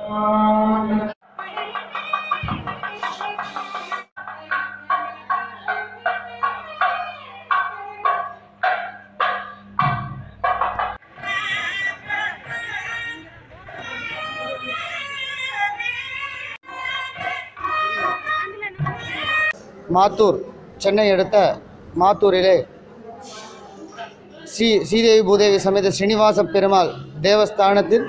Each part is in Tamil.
மாத்தூர் சென்னை அடுத்த மாத்தூரிலே ஸ்ரீ ஸ்ரீதேவி பூதேவி சமேத ஸ்ரீனிவாச பெருமாள் தேவஸ்தானத்தில்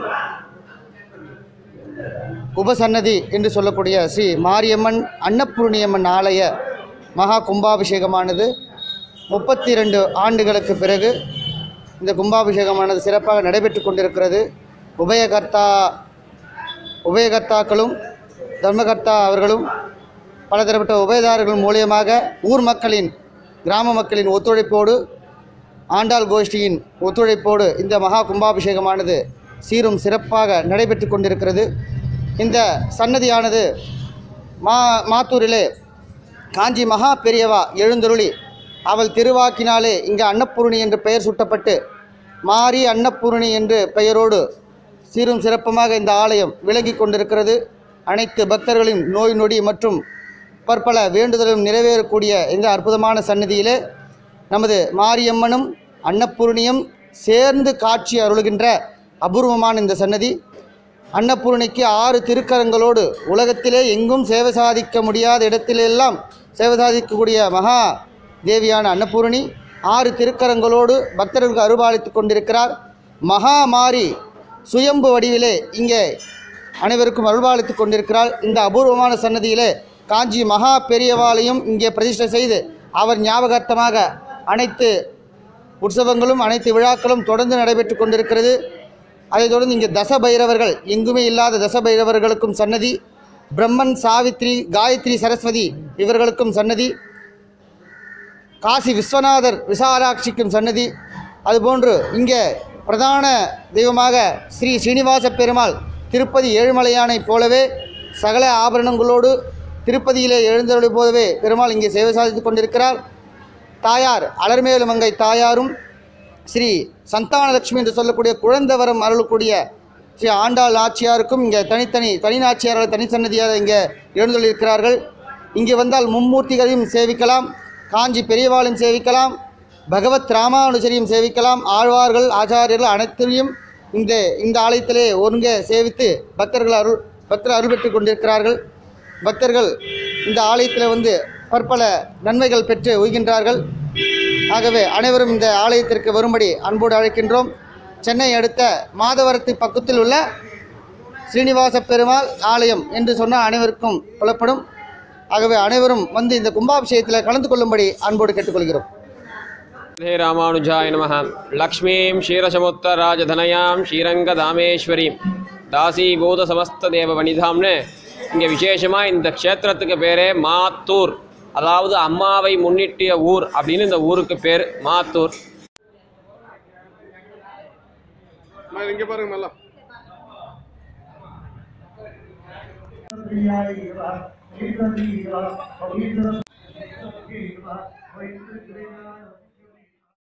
உபசன்னதி என்று சொல்லக்கூடிய ஸ்ரீ மாரியம்மன் அன்னபூர்ணியம்மன் ஆலய மகா கும்பாபிஷேகமானது முப்பத்தி ரெண்டு ஆண்டுகளுக்கு பிறகு இந்த கும்பாபிஷேகமானது சிறப்பாக நடைபெற்று கொண்டிருக்கிறது உபயகர்த்தா உபயகர்த்தாக்களும் தர்மகர்த்தா அவர்களும் பலதரப்பட்ட உபயதாரர்கள் மூலியமாக ஊர் மக்களின் கிராம மக்களின் ஒத்துழைப்போடு ஆண்டாள் கோஷ்டியின் ஒத்துழைப்போடு இந்த மகா கும்பாபிஷேகமானது சீரும் சிறப்பாக நடைபெற்று கொண்டிருக்கிறது இந்த சன்னதியானது மா மாத்தூரிலே காஞ்சி மகா பெரியவா எழுந்தருளி அவள் திருவாக்கினாலே இங்கே அன்னபூரணி என்று பெயர் சூட்டப்பட்டு மாரி அன்னபூரணி என்று பெயரோடு சீரும் சிறப்புமாக இந்த ஆலயம் விளங்கி கொண்டிருக்கிறது அனைத்து பக்தர்களின் நோய் நொடி மற்றும் பற்பல வேண்டுதலும் நிறைவேறக்கூடிய இந்த அற்புதமான சன்னதியிலே நமது மாரியம்மனும் அன்னபூரணியும் சேர்ந்து காட்சி அருளுகின்ற அபூர்வமான இந்த சன்னதி அன்னபூரணிக்கு ஆறு திருக்கரங்களோடு உலகத்திலே எங்கும் சேவை சாதிக்க முடியாத இடத்திலெல்லாம் சேவை சாதிக்கக்கூடிய மகா தேவியான அன்னபூரணி ஆறு திருக்கரங்களோடு பக்தர்களுக்கு அருள்பாலித்து கொண்டிருக்கிறார் மகா மாரி சுயம்பு வடிவிலே இங்கே அனைவருக்கும் அருள்பாலித்து கொண்டிருக்கிறாள் இந்த அபூர்வமான சன்னதியிலே காஞ்சி மகா பெரியவாளையும் இங்கே பிரதிஷ்டை செய்து அவர் ஞாபகார்த்தமாக அனைத்து உற்சவங்களும் அனைத்து விழாக்களும் தொடர்ந்து நடைபெற்று கொண்டிருக்கிறது அதைத் தொடர்ந்து இங்கே தசபைரவர்கள் எங்குமே இல்லாத தசபைரவர்களுக்கும் சன்னதி பிரம்மன் சாவித்ரி காயத்ரி சரஸ்வதி இவர்களுக்கும் சன்னதி காசி விஸ்வநாதர் விசாலாட்சிக்கும் சன்னதி அதுபோன்று இங்கே பிரதான தெய்வமாக ஸ்ரீ ஸ்ரீனிவாச பெருமாள் திருப்பதி ஏழுமலையானைப் போலவே சகல ஆபரணங்களோடு திருப்பதியிலே எழுந்தருளி போலவே பெருமாள் இங்கே சேவை சாதித்து கொண்டிருக்கிறார் தாயார் அலர்மேலுமங்கை தாயாரும் ஸ்ரீ சந்தானலட்சுமி என்று சொல்லக்கூடிய குழந்தவரம் அருளக்கூடிய ஸ்ரீ ஆண்டாள் நாச்சியாருக்கும் இங்கே தனித்தனி தனி நாச்சியார்கள் தனி சன்னதியாக இங்கே எழுந்துள்ளிருக்கிறார்கள் இங்கே வந்தால் மும்மூர்த்திகளையும் சேவிக்கலாம் காஞ்சி பெரியவாளையும் சேவிக்கலாம் பகவத் ராமானுஜரையும் சேவிக்கலாம் ஆழ்வார்கள் ஆச்சாரியர்கள் அனைத்தையும் இந்த இந்த ஆலயத்திலே ஒருங்கே சேவித்து பக்தர்கள் அருள் பக்தர் அருள் பெற்றுக் கொண்டிருக்கிறார்கள் பக்தர்கள் இந்த ஆலயத்தில் வந்து பற்பல நன்மைகள் பெற்று உய்கின்றார்கள் ஆகவே அனைவரும் இந்த ஆலயத்திற்கு வரும்படி அன்போடு அழைக்கின்றோம் சென்னை அடுத்த மாதவரத்து பக்கத்தில் உள்ள ஸ்ரீனிவாச பெருமாள் ஆலயம் என்று சொன்னால் அனைவருக்கும் புலப்படும் ஆகவே அனைவரும் வந்து இந்த கும்பாபிஷேகத்தில் கலந்து கொள்ளும்படி அன்போடு கேட்டுக்கொள்கிறோம் हे रामानुजाय नमः लक्ष्मीं क्षीरसमुत्तराजधनयां ஸ்ரீரங்கதாமேஸ்வரி தாசீபூதசமஸ்ததேவ இங்கே விசேஷமாக இந்த க்ஷேத்திரத்துக்கு பேரே மாத்தூர் அதாவது அம்மாவை முன்னிட்டிய ஊர் அப்படின்னு இந்த ஊருக்கு பேர் மாத்தூர் இங்க பாருங்க நல்லா பவித்திர